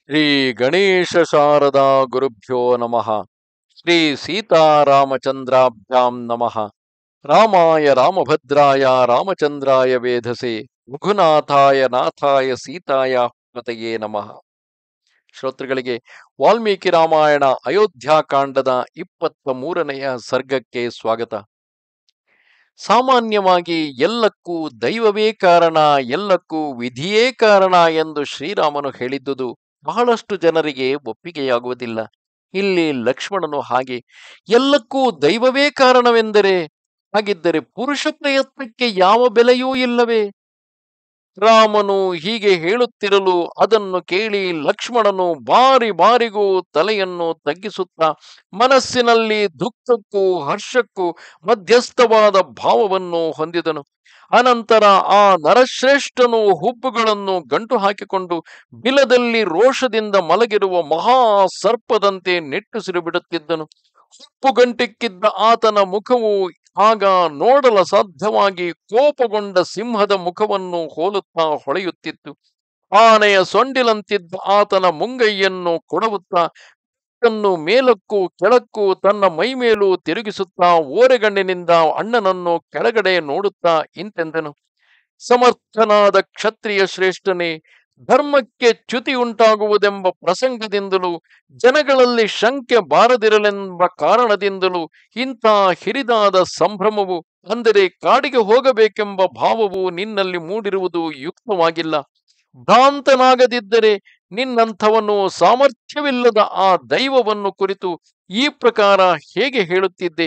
ಶ್ರೀ ಗಣೇಶ ಶಾರದಾ ಗುರುಭ್ಯೋ ನಮಃ ಶ್ರೀ ಸೀತಾರಾಮಚಂದ್ರಾಭ್ಯಾಂ ನಮಃ ರಾಮಾಯ ರಾಮಭದ್ರಾಯ ರಾಮಚಂದ್ರಾಯ ವೇಧಸೆ ರಘುನಾಥಾಯ ನಾಥಾಯ ಸೀತಾಯ ಪತಯೇ ನಮಃ ಶ್ರೋತೃಗಳಿಗೆ ವಾಲ್ಮೀಕಿ ರಾಮಾಯಣ ಅಯೋಧ್ಯಾಕಾಂಡದ ಇಪ್ಪತ್ತ ಮೂರನೆಯ ಸರ್ಗಕ್ಕೆ ಸ್ವಾಗತ ಸಾಮಾನ್ಯವಾಗಿ ಎಲ್ಲಕ್ಕೂ ದೈವವೇ ಕಾರಣ ಎಲ್ಲಕ್ಕೂ ವಿಧಿಯೇ ಕಾರಣ ಎಂದು ಶ್ರೀರಾಮನು ಹೇಳಿದ್ದುದು ಬಹಳಷ್ಟು ಜನರಿಗೆ ಒಪ್ಪಿಗೆಯಾಗುವುದಿಲ್ಲ ಇಲ್ಲಿ ಲಕ್ಷ್ಮಣನು ಹಾಗೆ ಎಲ್ಲಕ್ಕೂ ದೈವವೇ ಕಾರಣವೆಂದರೆ ಹಾಗಿದ್ದರೆ ಪುರುಷ ಪ್ರಯತ್ನಕ್ಕೆ ಯಾವ ಬೆಲೆಯೂ ಇಲ್ಲವೇ ರಾಮನು ಹೀಗೆ ಹೇಳುತ್ತಿರಲು ಅದನ್ನು ಕೇಳಿ ಲಕ್ಷ್ಮಣನು ಬಾರಿ ಬಾರಿಗೂ ತಲೆಯನ್ನು ತಗ್ಗಿಸುತ್ತಾ ಮನಸ್ಸಿನಲ್ಲಿ ದುಃಖಕ್ಕೂ ಹರ್ಷಕ್ಕೂ ಮಧ್ಯಸ್ಥವಾದ ಭಾವವನ್ನು ಹೊಂದಿದನು ಅನಂತರ ಆ ನರಶ್ರೇಷ್ಠನು ಹುಬ್ಬುಗಳನ್ನು ಗಂಟು ಹಾಕಿಕೊಂಡು ಬಿಲದಲ್ಲಿ ರೋಷದಿಂದ ಮಲಗಿರುವ ಮಹಾ ಸರ್ಪದಂತೆ ನೆಟ್ಟುಸಿರು ಬಿಡುತ್ತಿದ್ದನು ಹುಪ್ಪುಗಂಟಿಕ್ಕಿದ್ದ ಆತನ ಮುಖವು ಆಗ ನೋಡಲ ಸಾಧ್ಯವಾಗಿ ಕೋಪಗೊಂಡ ಸಿಂಹದ ಮುಖವನ್ನು ಹೋಲುತ್ತಾ ಹೊಳೆಯುತ್ತಿತ್ತು ಆನೆಯ ಸೊಂಡಿಲಂತಿದ್ದ ಆತನ ಮುಂಗೈಯನ್ನು ಕೊಡವುತ್ತಾ ಕಣ್ಣನ್ನು ಮೇಲಕ್ಕೂ ಕೆಳಕ್ಕೂ ತನ್ನ ಮೈಮೇಲೂ ತಿರುಗಿಸುತ್ತಾ ಓರೆಗಣ್ಣಿನಿಂದ ಅಣ್ಣನನ್ನು ಕೆಳಗಡೆ ನೋಡುತ್ತಾ ಇಂತೆಂದನು ಸಮರ್ಥನಾದ ಕ್ಷತ್ರಿಯ ಶ್ರೇಷ್ಠನೇ ಧರ್ಮಕ್ಕೆ ಚ್ಯುತಿ ಉಂಟಾಗುವುದೆಂಬ ಪ್ರಸಂಗದಿಂದಲೂ ಜನಗಳಲ್ಲಿ ಶಂಕೆ ಬಾರದಿರಲೆಂಬ ಕಾರಣದಿಂದಲೂ ಇಂಥ ಹಿರಿದಾದ ಸಂಭ್ರಮವು ಅಂದರೆ ಕಾಡಿಗೆ ಹೋಗಬೇಕೆಂಬ ಭಾವವು ನಿನ್ನಲ್ಲಿ ಮೂಡಿರುವುದು ಯುಕ್ತವಾಗಿಲ್ಲ ಭ್ರಾಂತನಾಗದಿದ್ದರೆ ನಿನ್ನಂಥವನು ಸಾಮರ್ಥ್ಯವಿಲ್ಲದ ಆ ದೈವವನ್ನು ಕುರಿತು ಈ ಪ್ರಕಾರ ಹೇಗೆ ಹೇಳುತ್ತಿದ್ದೆ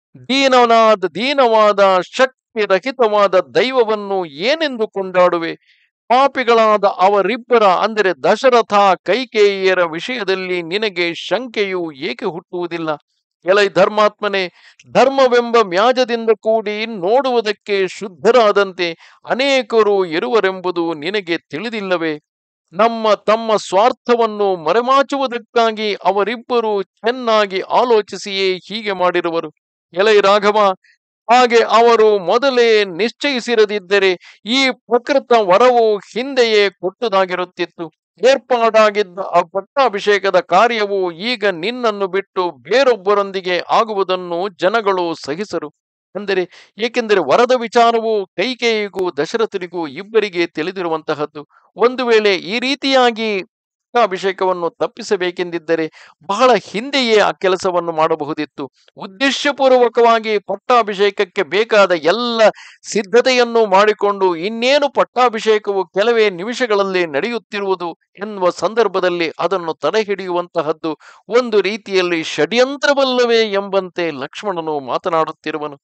ದೀನನಾದ ದೀನವಾದ ಶಕ್ತಿರಹಿತವಾದ ದೈವವನ್ನು ಏನೆಂದು ಕೊಂಡಾಡುವೆ ಪಾಪಿಗಳಾದ ಅವರಿಬ್ಬರ ಅಂದರೆ ದಶರಥ ಕೈಕೇಯಿಯರ ವಿಷಯದಲ್ಲಿ ನಿನಗೆ ಶಂಕೆಯು ಏಕೆ ಹುಟ್ಟುವುದಿಲ್ಲ ಎಲೈ ಧರ್ಮಾತ್ಮನೆ ಧರ್ಮವೆಂಬ ಮ್ಯಾಜದಿಂದ ಕೂಡಿ ನೋಡುವುದಕ್ಕೆ ಶುದ್ಧರಾದಂತೆ ಅನೇಕರು ಇರುವರೆಂಬುದು ನಿನಗೆ ತಿಳಿದಿಲ್ಲವೇ ನಮ್ಮ ತಮ್ಮ ಸ್ವಾರ್ಥವನ್ನು ಮರೆಮಾಚುವುದಕ್ಕಾಗಿ ಅವರಿಬ್ಬರು ಚೆನ್ನಾಗಿ ಆಲೋಚಿಸಿಯೇ ಹೀಗೆ ಮಾಡಿರುವರು ಎಲೈ ರಾಘವ ಹಾಗೆ ಅವರು ಮೊದಲೇ ನಿಶ್ಚಯಿಸಿರದಿದ್ದರೆ ಈ ಪ್ರಕೃತ ವರವು ಹಿಂದೆಯೇ ಕೊಟ್ಟದಾಗಿರುತ್ತಿತ್ತು ಏರ್ಪಾಡಾಗಿದ್ದ ಆ ಪಟ್ಟಾಭಿಷೇಕದ ಕಾರ್ಯವು ಈಗ ನಿನ್ನನ್ನು ಬಿಟ್ಟು ಬೇರೊಬ್ಬರೊಂದಿಗೆ ಆಗುವುದನ್ನು ಜನಗಳು ಸಹಿಸರು ಅಂದರೆ ಏಕೆಂದರೆ ವರದ ವಿಚಾರವು ಕೈಕೇಯಿಗೂ ದಶರಥನಿಗೂ ಇಬ್ಬರಿಗೆ ತಿಳಿದಿರುವಂತಹದ್ದು ಒಂದು ವೇಳೆ ಈ ರೀತಿಯಾಗಿ ಪಟ್ಟಾಭಿಷೇಕವನ್ನು ತಪ್ಪಿಸಬೇಕೆಂದಿದ್ದರೆ ಬಹಳ ಹಿಂದೆಯೇ ಆ ಕೆಲಸವನ್ನು ಮಾಡಬಹುದಿತ್ತು ಉದ್ದೇಶಪೂರ್ವಕವಾಗಿ ಪಟ್ಟಾಭಿಷೇಕಕ್ಕೆ ಬೇಕಾದ ಎಲ್ಲ ಸಿದ್ಧತೆಯನ್ನು ಮಾಡಿಕೊಂಡು ಇನ್ನೇನು ಪಟ್ಟಾಭಿಷೇಕವು ಕೆಲವೇ ನಿಮಿಷಗಳಲ್ಲಿ ನಡೆಯುತ್ತಿರುವುದು ಎನ್ನುವ ಸಂದರ್ಭದಲ್ಲಿ ಅದನ್ನು ತಡೆ ಹಿಡಿಯುವಂತಹದ್ದು ಒಂದು ರೀತಿಯಲ್ಲಿ ಷಡ್ಯಂತ್ರವಲ್ಲವೇ ಎಂಬಂತೆ ಲಕ್ಷ್ಮಣನು ಮಾತನಾಡುತ್ತಿರುವನು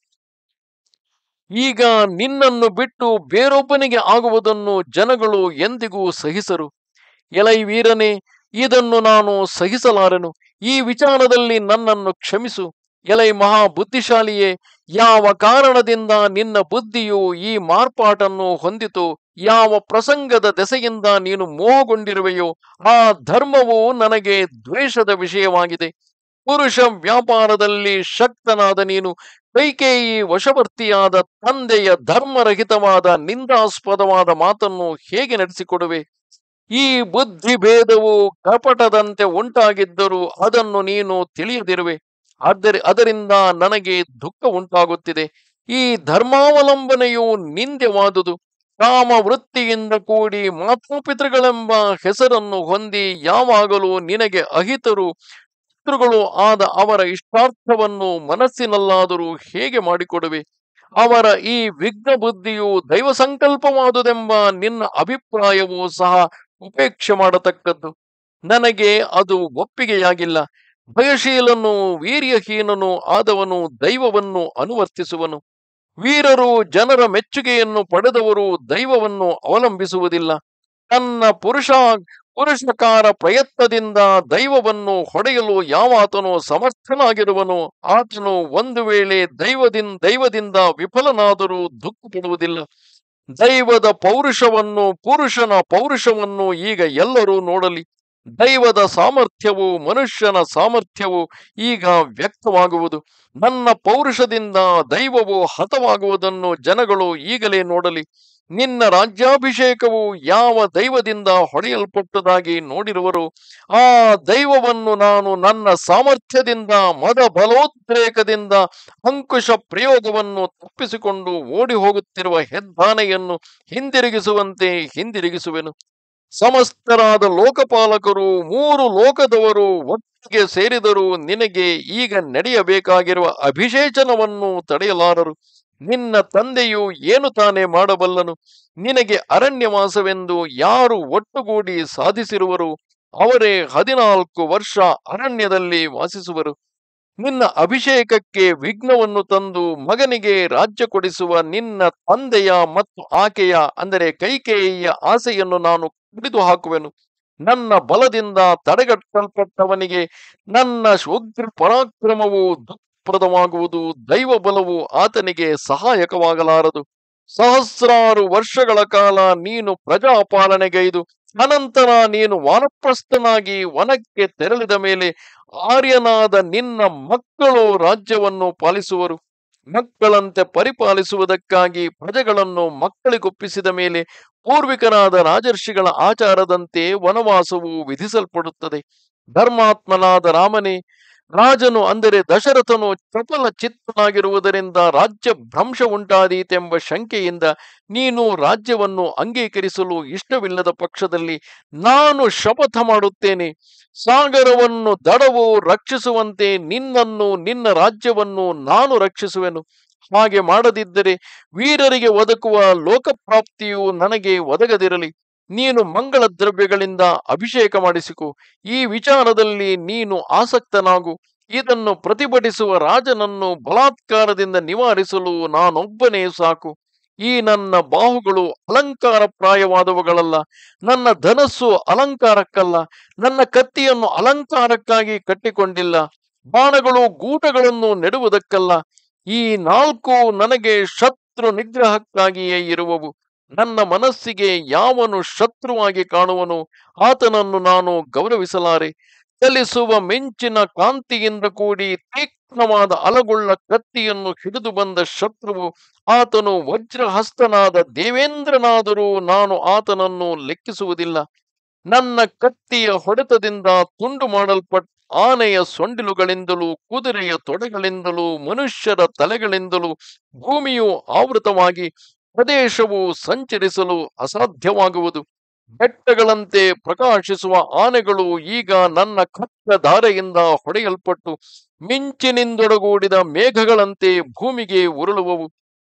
ಈಗ ನಿನ್ನನ್ನು ಬಿಟ್ಟು ಬೇರೊಬ್ಬನಿಗೆ ಆಗುವುದನ್ನು ಜನಗಳು ಎಂದಿಗೂ ಸಹಿಸರು ಎಲೈ ವೀರನೇ ಇದನ್ನು ನಾನು ಸಹಿಸಲಾರೆನು ಈ ವಿಚಾರದಲ್ಲಿ ನನ್ನನ್ನು ಕ್ಷಮಿಸು ಎಲೈ ಮಹಾ ಬುದ್ಧಿಶಾಲಿಯೇ ಯಾವ ಕಾರಣದಿಂದ ನಿನ್ನ ಬುದ್ಧಿಯು ಈ ಮಾರ್ಪಾಟನ್ನು ಹೊಂದಿತು ಯಾವ ಪ್ರಸಂಗದ ದೆಸೆಯಿಂದ ನೀನು ಮೋಹಗೊಂಡಿರುವೆಯೋ ಆ ಧರ್ಮವು ನನಗೆ ದ್ವೇಷದ ವಿಷಯವಾಗಿದೆ ಪುರುಷ ವ್ಯಾಪಾರದಲ್ಲಿ ಶಕ್ತನಾದ ನೀನು ಕೈಕೇಯಿ ವಶವರ್ತಿಯಾದ ತಂದೆಯ ಧರ್ಮರಹಿತವಾದ ನಿಂದಾಸ್ಪದವಾದ ಮಾತನ್ನು ಹೇಗೆ ನಡೆಸಿಕೊಡುವೆ ಈ ಬುದ್ಧಿ ಭೇದವು ಕಪಟದಂತೆ ಉಂಟಾಗಿದ್ದರೂ ಅದನ್ನು ನೀನು ತಿಳಿಯದಿರುವೆ ಆದರೆ ಅದರಿಂದ ನನಗೆ ದುಃಖ ಉಂಟಾಗುತ್ತಿದೆ ಈ ಧರ್ಮಾವಲಂಬನೆಯು ನಿಂದ್ಯವಾದುದು ಕಾಮ ವೃತ್ತಿಯಿಂದ ಕೂಡಿ ಮಾತಾಪಿತೃಗಳೆಂಬ ಹೆಸರನ್ನು ಹೊಂದಿ ಯಾವಾಗಲೂ ನಿನಗೆ ಅಹಿತರು ಪಿತೃಗಳು ಆದ ಅವರ ಇಷ್ಟಾರ್ಥವನ್ನು ಮನಸ್ಸಿನಲ್ಲಾದರೂ ಹೇಗೆ ಮಾಡಿಕೊಡುವೆ ಅವರ ಈ ವಿಘ್ನ ಬುದ್ಧಿಯು ದೈವ ಸಂಕಲ್ಪವಾದುದೆಂಬ ನಿನ್ನ ಅಭಿಪ್ರಾಯವೂ ಸಹ ಉಪೇಕ್ಷೆ ಮಾಡತಕ್ಕದ್ದು ನನಗೆ ಅದು ಒಪ್ಪಿಗೆಯಾಗಿಲ್ಲ ಭಯಶೀಲನು ವೀರ್ಯಹೀನನು ಆದವನು ದೈವವನ್ನು ಅನುವರ್ತಿಸುವನು ವೀರರು ಜನರ ಮೆಚ್ಚುಗೆಯನ್ನು ಪಡೆದವರು ದೈವವನ್ನು ಅವಲಂಬಿಸುವುದಿಲ್ಲ ತನ್ನ ಪುರುಷ ಪುರುಷಕಾರ ಪ್ರಯತ್ನದಿಂದ ದೈವವನ್ನು ಹೊಡೆಯಲು ಯಾವಾತನು ಸಮರ್ಥನಾಗಿರುವನು ಆತನು ಒಂದು ವೇಳೆ ದೈವದಿಂದ ದೈವದಿಂದ ವಿಫಲನಾದರೂ ದುಃಖ ಪಡುವುದಿಲ್ಲ ದೈವದ ಪೌರುಷವನ್ನು ಪುರುಷನ ಪೌರುಷವನ್ನು ಈಗ ಎಲ್ಲರೂ ನೋಡಲಿ ದೈವದ ಸಾಮರ್ಥ್ಯವು ಮನುಷ್ಯನ ಸಾಮರ್ಥ್ಯವು ಈಗ ವ್ಯಕ್ತವಾಗುವುದು ನನ್ನ ಪೌರುಷದಿಂದ ದೈವವು ಹತವಾಗುವುದನ್ನು ಜನಗಳು ಈಗಲೇ ನೋಡಲಿ ನಿನ್ನ ರಾಜ್ಯಾಭಿಷೇಕವು ಯಾವ ದೈವದಿಂದ ಹೊಡೆಯಲ್ಪಟ್ಟದಾಗಿ ನೋಡಿರುವರು ಆ ದೈವವನ್ನು ನಾನು ನನ್ನ ಸಾಮರ್ಥ್ಯದಿಂದ ಮದ ಬಲೋದ್ರೇಕದಿಂದ ಅಂಕುಶ ಪ್ರಯೋಗವನ್ನು ತಪ್ಪಿಸಿಕೊಂಡು ಓಡಿ ಹೋಗುತ್ತಿರುವ ಹೆದ್ದಾನೆಯನ್ನು ಹಿಂದಿರುಗಿಸುವಂತೆ ಹಿಂದಿರುಗಿಸುವೆನು ಸಮಸ್ತರಾದ ಲೋಕಪಾಲಕರು ಮೂರು ಲೋಕದವರು ಒಟ್ಟಿಗೆ ಸೇರಿದರೂ ನಿನಗೆ ಈಗ ನಡೆಯಬೇಕಾಗಿರುವ ಅಭಿಷೇಚನವನ್ನು ತಡೆಯಲಾರರು ನಿನ್ನ ತಂದೆಯು ಏನು ತಾನೇ ಮಾಡಬಲ್ಲನು ನಿನಗೆ ಅರಣ್ಯವಾಸವೆಂದು ಯಾರು ಒಟ್ಟುಗೂಡಿ ಸಾಧಿಸಿರುವರು ಅವರೇ ಹದಿನಾಲ್ಕು ವರ್ಷ ಅರಣ್ಯದಲ್ಲಿ ವಾಸಿಸುವರು ನಿನ್ನ ಅಭಿಷೇಕಕ್ಕೆ ವಿಘ್ನವನ್ನು ತಂದು ಮಗನಿಗೆ ರಾಜ್ಯ ಕೊಡಿಸುವ ನಿನ್ನ ತಂದೆಯ ಮತ್ತು ಆಕೆಯ ಅಂದರೆ ಕೈಕೇಯಿಯ ಆಸೆಯನ್ನು ನಾನು ಕುಡಿದು ಹಾಕುವೆನು ನನ್ನ ಬಲದಿಂದ ತಡೆಗಟ್ಟಲ್ಪಟ್ಟವನಿಗೆ ನನ್ನ ಉಗ್ರ ಪರಾಕ್ರಮವು ದುಃಖಪ್ರದವಾಗುವುದು ದೈವ ಬಲವು ಆತನಿಗೆ ಸಹಾಯಕವಾಗಲಾರದು ಸಹಸ್ರಾರು ವರ್ಷಗಳ ಕಾಲ ನೀನು ಪ್ರಜಾಪಾಲನೆಗೈದು ಅನಂತರ ನೀನು ವಾನಪ್ರಸ್ಥನಾಗಿ ವನಕ್ಕೆ ತೆರಳಿದ ಮೇಲೆ ಆರ್ಯನಾದ ನಿನ್ನ ಮಕ್ಕಳು ರಾಜ್ಯವನ್ನು ಪಾಲಿಸುವರು ಮಕ್ಕಳಂತೆ ಪರಿಪಾಲಿಸುವುದಕ್ಕಾಗಿ ಪ್ರಜೆಗಳನ್ನು ಮಕ್ಕಳಿಗೊಪ್ಪಿಸಿದ ಮೇಲೆ ಪೂರ್ವಿಕರಾದ ರಾಜರ್ಷಿಗಳ ಆಚಾರದಂತೆ ವನವಾಸವು ವಿಧಿಸಲ್ಪಡುತ್ತದೆ ಧರ್ಮಾತ್ಮನಾದ ರಾಮನೇ ರಾಜನು ಅಂದರೆ ದಶರಥನು ಚಪಲ ಚಿತ್ತನಾಗಿರುವುದರಿಂದ ರಾಜ್ಯ ಭ್ರಂಶ ಉಂಟಾದೀತೆಂಬ ಶಂಕೆಯಿಂದ ನೀನು ರಾಜ್ಯವನ್ನು ಅಂಗೀಕರಿಸಲು ಇಷ್ಟವಿಲ್ಲದ ಪಕ್ಷದಲ್ಲಿ ನಾನು ಶಪಥ ಮಾಡುತ್ತೇನೆ ಸಾಗರವನ್ನು ದಡವು ರಕ್ಷಿಸುವಂತೆ ನಿನ್ನನ್ನು ನಿನ್ನ ರಾಜ್ಯವನ್ನು ನಾನು ರಕ್ಷಿಸುವೆನು ಹಾಗೆ ಮಾಡದಿದ್ದರೆ ವೀರರಿಗೆ ಒದಗುವ ಲೋಕಪ್ರಾಪ್ತಿಯು ನನಗೆ ಒದಗದಿರಲಿ ನೀನು ಮಂಗಳ ದ್ರವ್ಯಗಳಿಂದ ಅಭಿಷೇಕ ಮಾಡಿಸಿಕೊ ಈ ವಿಚಾರದಲ್ಲಿ ನೀನು ಆಸಕ್ತನಾಗು ಇದನ್ನು ಪ್ರತಿಭಟಿಸುವ ರಾಜನನ್ನು ಬಲಾತ್ಕಾರದಿಂದ ನಿವಾರಿಸಲು ನಾನೊಬ್ಬನೇ ಸಾಕು ಈ ನನ್ನ ಬಾಹುಗಳು ಅಲಂಕಾರಪ್ರಾಯವಾದವುಗಳಲ್ಲ ನನ್ನ ಧನಸ್ಸು ಅಲಂಕಾರಕ್ಕಲ್ಲ ನನ್ನ ಕತ್ತಿಯನ್ನು ಅಲಂಕಾರಕ್ಕಾಗಿ ಕಟ್ಟಿಕೊಂಡಿಲ್ಲ ಬಾಣಗಳು ಗೂಟಗಳನ್ನು ನೆಡುವುದಕ್ಕಲ್ಲ ಈ ನಾಲ್ಕು ನನಗೆ ಶತ್ರು ನಿಗ್ರಹಕ್ಕಾಗಿಯೇ ಇರುವವು ನನ್ನ ಮನಸ್ಸಿಗೆ ಯಾವನು ಶತ್ರುವಾಗಿ ಕಾಣುವನು ಆತನನ್ನು ನಾನು ಗೌರವಿಸಲಾರೆ ಚಲಿಸುವ ಮಿಂಚಿನ ಕಾಂತಿಯಿಂದ ಕೂಡಿ ತೀಕ್ಷ್ಣವಾದ ಅಲಗುಳ್ಳ ಕತ್ತಿಯನ್ನು ಹಿಡಿದು ಬಂದ ಶತ್ರುವು ಆತನು ವಜ್ರಹಸ್ತನಾದ ದೇವೇಂದ್ರನಾದರೂ ನಾನು ಆತನನ್ನು ಲೆಕ್ಕಿಸುವುದಿಲ್ಲ ನನ್ನ ಕತ್ತಿಯ ಹೊಡೆತದಿಂದ ತುಂಡು ಮಾಡಲ್ಪಟ್ಟ ಆನೆಯ ಸೊಂಡಿಲುಗಳಿಂದಲೂ ಕುದುರೆಯ ತೊಡೆಗಳಿಂದಲೂ ಮನುಷ್ಯರ ತಲೆಗಳಿಂದಲೂ ಭೂಮಿಯು ಆವೃತವಾಗಿ ಪ್ರದೇಶವು ಸಂಚರಿಸಲು ಅಸಾಧ್ಯವಾಗುವುದು ಬೆಟ್ಟಗಳಂತೆ ಪ್ರಕಾಶಿಸುವ ಆನೆಗಳು ಈಗ ನನ್ನ ಖಡ್ಗ ಧಾರೆಯಿಂದ ಹೊಡೆಯಲ್ಪಟ್ಟು ಮಿಂಚಿನಿಂದೊಡಗೂಡಿದ ಮೇಘಗಳಂತೆ ಭೂಮಿಗೆ ಉರುಳುವವು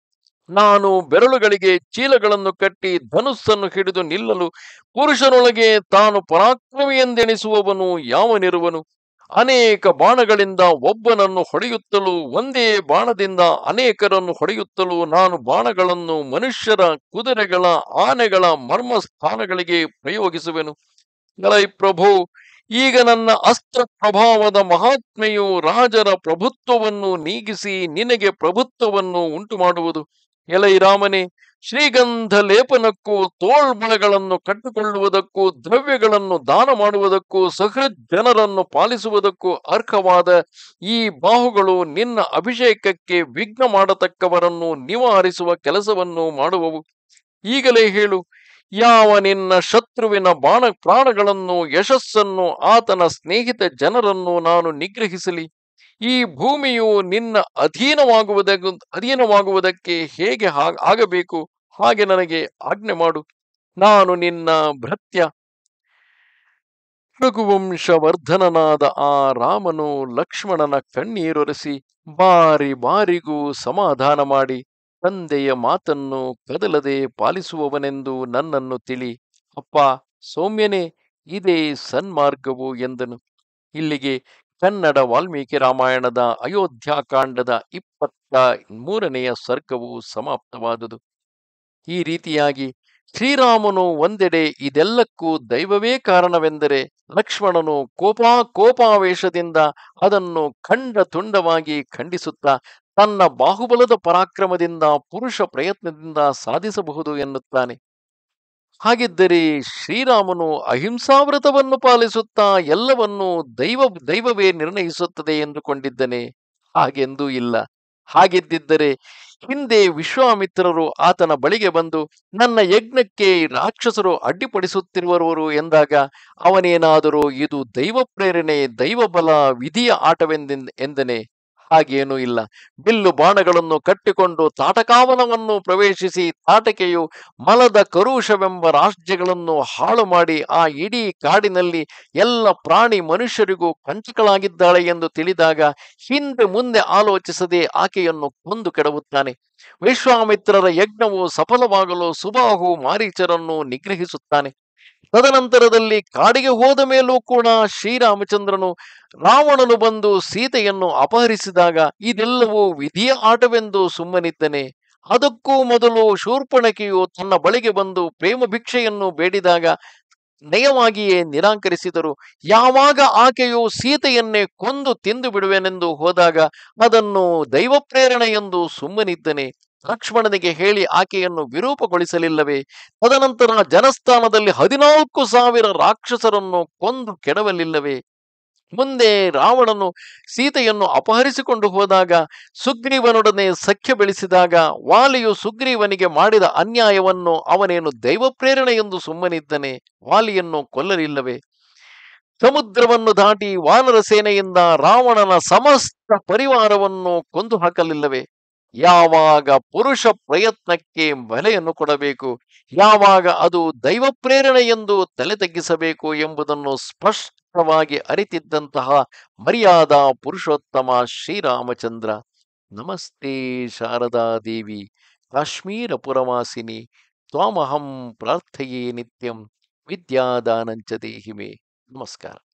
ನಾನು ಬೆರಳುಗಳಿಗೆ ಚೀಲಗಳನ್ನು ಕಟ್ಟಿ ಧನುಸ್ಸನ್ನು ಹಿಡಿದು ನಿಲ್ಲಲು ಪುರುಷನೊಳಗೆ ತಾನು ಪರಾಕ್ರಮಿಯೆಂದೆಣಿಸುವವನು ಯಾವನಿರುವನು ಅನೇಕ ಬಾಣಗಳಿಂದ ಒಬ್ಬನನ್ನು ಹೊಡೆಯುತ್ತಲೂ ಒಂದೇ ಬಾಣದಿಂದ ಅನೇಕರನ್ನು ಹೊಡೆಯುತ್ತಲೂ ನಾನು ಬಾಣಗಳನ್ನು ಮನುಷ್ಯರ ಕುದುರೆಗಳ ಆನೆಗಳ ಮರ್ಮ ಸ್ಥಾನಗಳಿಗೆ ಪ್ರಯೋಗಿಸುವೆನು ಎಲೈ ಪ್ರಭು ಈಗ ನನ್ನ ಅಸ್ತ್ರ ಪ್ರಭಾವದ ಮಹಾತ್ಮೆಯು ರಾಜರ ಪ್ರಭುತ್ವವನ್ನು ನೀಗಿಸಿ ನಿನಗೆ ಪ್ರಭುತ್ವವನ್ನು ಉಂಟು ಮಾಡುವುದು ಎಲೈ ರಾಮನೇ ಶ್ರೀಗಂಧ ಲೇಪನಕ್ಕೂ ತೋಳ್ಬಳೆಗಳನ್ನು ಕಟ್ಟಿಕೊಳ್ಳುವುದಕ್ಕೂ ದ್ರವ್ಯಗಳನ್ನು ದಾನ ಮಾಡುವುದಕ್ಕೂ ಸಹೃದ್ ಜನರನ್ನು ಪಾಲಿಸುವುದಕ್ಕೂ ಅರ್ಹವಾದ ಈ ಬಾಹುಗಳು ನಿನ್ನ ಅಭಿಷೇಕಕ್ಕೆ ವಿಘ್ನ ಮಾಡತಕ್ಕವರನ್ನು ನಿವಾರಿಸುವ ಕೆಲಸವನ್ನು ಮಾಡುವವು ಈಗಲೇ ಹೇಳು ಯಾವ ನಿನ್ನ ಶತ್ರುವಿನ ಬಾಣ ಪ್ರಾಣಗಳನ್ನು ಯಶಸ್ಸನ್ನು ಆತನ ಸ್ನೇಹಿತ ಜನರನ್ನು ನಾನು ನಿಗ್ರಹಿಸಲಿ ಈ ಭೂಮಿಯು ನಿನ್ನ ಅಧೀನವಾಗುವುದ ಅಧೀನವಾಗುವುದಕ್ಕೆ ಹೇಗೆ ಹಾ- ಆಗಬೇಕು ಹಾಗೆ ನನಗೆ ಆಜ್ಞೆ ಮಾಡು ನಾನು ನಿನ್ನ ಭೃತ್ಯ ರಘುವಂಶವರ್ಧನನಾದ ಆ ರಾಮನು ಲಕ್ಷ್ಮಣನ ಕಣ್ಣೀರೊರೆಸಿ ಬಾರಿ ಬಾರಿಗೂ ಸಮಾಧಾನ ಮಾಡಿ ತಂದೆಯ ಮಾತನ್ನು ಕದಲದೆ ಪಾಲಿಸುವವನೆಂದು ನನ್ನನ್ನು ತಿಳಿ ಅಪ್ಪ ಸೌಮ್ಯನೇ ಇದೇ ಸನ್ಮಾರ್ಗವು ಎಂದನು ಇಲ್ಲಿಗೆ ಕನ್ನಡ ವಾಲ್ಮೀಕಿ ರಾಮಾಯಣದ ಅಯೋಧ್ಯಾಕಾಂಡದ ಇಪ್ಪತ್ತ ಮೂರನೆಯ ಸರ್ಗವು ಸಮಾಪ್ತವಾದುದು ಈ ರೀತಿಯಾಗಿ ಶ್ರೀರಾಮನು ಒಂದೆಡೆ ಇದೆಲ್ಲಕ್ಕೂ ದೈವವೇ ಕಾರಣವೆಂದರೆ ಲಕ್ಷ್ಮಣನು ಕೋಪಾ ಕೋಪಾವೇಶದಿಂದ ಅದನ್ನು ಖಂಡ ತುಂಡವಾಗಿ ಖಂಡಿಸುತ್ತಾ ತನ್ನ ಬಾಹುಬಲದ ಪರಾಕ್ರಮದಿಂದ ಪುರುಷ ಪ್ರಯತ್ನದಿಂದ ಸಾಧಿಸಬಹುದು ಎನ್ನುತ್ತಾನೆ ಹಾಗಿದ್ದರೆ ಶ್ರೀರಾಮನು ಅಹಿಂಸಾವ್ರತವನ್ನು ಪಾಲಿಸುತ್ತಾ ಎಲ್ಲವನ್ನೂ ದೈವ ದೈವವೇ ನಿರ್ಣಯಿಸುತ್ತದೆ ಎಂದುಕೊಂಡಿದ್ದನೆ ಹಾಗೆಂದೂ ಇಲ್ಲ ಹಾಗಿದ್ದಿದ್ದರೆ ಹಿಂದೆ ವಿಶ್ವಾಮಿತ್ರರು ಆತನ ಬಳಿಗೆ ಬಂದು ನನ್ನ ಯಜ್ಞಕ್ಕೆ ರಾಕ್ಷಸರು ಅಡ್ಡಿಪಡಿಸುತ್ತಿರುವವರು ಎಂದಾಗ ಅವನೇನಾದರೂ ಇದು ದೈವ ಪ್ರೇರಣೆ ದೈವ ಬಲ ವಿಧಿಯ ಆಟವೆಂದ ಎಂದನೆ ಹಾಗೇನೂ ಇಲ್ಲ ಬಿಲ್ಲು ಬಾಣಗಳನ್ನು ಕಟ್ಟಿಕೊಂಡು ತಾಟಕಾವನವನ್ನು ಪ್ರವೇಶಿಸಿ ತಾಟಕೆಯು ಮಲದ ಕರುಷವೆಂಬ ರಾಜ್ಯಗಳನ್ನು ಹಾಳು ಮಾಡಿ ಆ ಇಡೀ ಕಾಡಿನಲ್ಲಿ ಎಲ್ಲ ಪ್ರಾಣಿ ಮನುಷ್ಯರಿಗೂ ಕಂಚಕಳಾಗಿದ್ದಾಳೆ ಎಂದು ತಿಳಿದಾಗ ಹಿಂದೆ ಮುಂದೆ ಆಲೋಚಿಸದೆ ಆಕೆಯನ್ನು ಕೊಂದು ಕೆಡವುತ್ತಾನೆ ವಿಶ್ವಾಮಿತ್ರರ ಯಜ್ಞವು ಸಫಲವಾಗಲು ಸುಬಾಹು ಮಾರೀಚರನ್ನು ನಿಗ್ರಹಿಸುತ್ತಾನೆ ತದನಂತರದಲ್ಲಿ ಕಾಡಿಗೆ ಹೋದ ಮೇಲೂ ಕೂಡ ಶ್ರೀರಾಮಚಂದ್ರನು ರಾವಣನು ಬಂದು ಸೀತೆಯನ್ನು ಅಪಹರಿಸಿದಾಗ ಇದೆಲ್ಲವೂ ವಿಧಿಯ ಆಟವೆಂದು ಸುಮ್ಮನಿದ್ದನೆ ಅದಕ್ಕೂ ಮೊದಲು ಶೂರ್ಪಣಕಿಯು ತನ್ನ ಬಳಿಗೆ ಬಂದು ಪ್ರೇಮ ಭಿಕ್ಷೆಯನ್ನು ಬೇಡಿದಾಗ ನಯವಾಗಿಯೇ ನಿರಾಕರಿಸಿದರು ಯಾವಾಗ ಆಕೆಯು ಸೀತೆಯನ್ನೇ ಕೊಂದು ತಿಂದು ಬಿಡುವೆನೆಂದು ಹೋದಾಗ ಅದನ್ನು ದೈವ ಪ್ರೇರಣೆ ಎಂದು ಸುಮ್ಮನಿದ್ದನೆ ಲಕ್ಷ್ಮಣನಿಗೆ ಹೇಳಿ ಆಕೆಯನ್ನು ವಿರೂಪಗೊಳಿಸಲಿಲ್ಲವೇ ತದನಂತರ ಜನಸ್ಥಾನದಲ್ಲಿ ಹದಿನಾಲ್ಕು ಸಾವಿರ ರಾಕ್ಷಸರನ್ನು ಕೊಂದು ಕೆಡವಲಿಲ್ಲವೇ ಮುಂದೆ ರಾವಣನು ಸೀತೆಯನ್ನು ಅಪಹರಿಸಿಕೊಂಡು ಹೋದಾಗ ಸುಗ್ರೀವನೊಡನೆ ಸಖ್ಯ ಬೆಳೆಸಿದಾಗ ವಾಲಿಯು ಸುಗ್ರೀವನಿಗೆ ಮಾಡಿದ ಅನ್ಯಾಯವನ್ನು ಅವನೇನು ದೈವ ಪ್ರೇರಣೆ ಎಂದು ಸುಮ್ಮನಿದ್ದನೆ ವಾಲಿಯನ್ನು ಕೊಲ್ಲಲಿಲ್ಲವೇ ಸಮುದ್ರವನ್ನು ದಾಟಿ ವಾನರ ಸೇನೆಯಿಂದ ರಾವಣನ ಸಮಸ್ತ ಪರಿವಾರವನ್ನು ಕೊಂದು ಹಾಕಲಿಲ್ಲವೇ ಯಾವಾಗ ಪುರುಷ ಪ್ರಯತ್ನಕ್ಕೆ ಬೆಲೆಯನ್ನು ಕೊಡಬೇಕು ಯಾವಾಗ ಅದು ದೈವ ಪ್ರೇರಣೆ ಎಂದು ತಲೆ ತಗ್ಗಿಸಬೇಕು ಎಂಬುದನ್ನು ಸ್ಪಷ್ಟವಾಗಿ ಅರಿತಿದ್ದಂತಹ ಮರ್ಯಾದಾ ಪುರುಷೋತ್ತಮ ಶ್ರೀರಾಮಚಂದ್ರ ನಮಸ್ತೆ ಶಾರದಾ ದೇವಿ ಕಾಶ್ಮೀರ ಪುರವಾಸಿನಿ ತ್ವಾಮಹಂ ಪ್ರಾರ್ಥಯೇ ನಿತ್ಯಂ ವಿದ್ಯಾದಾನಂಚ ದೇಹಿಮೆ ನಮಸ್ಕಾರ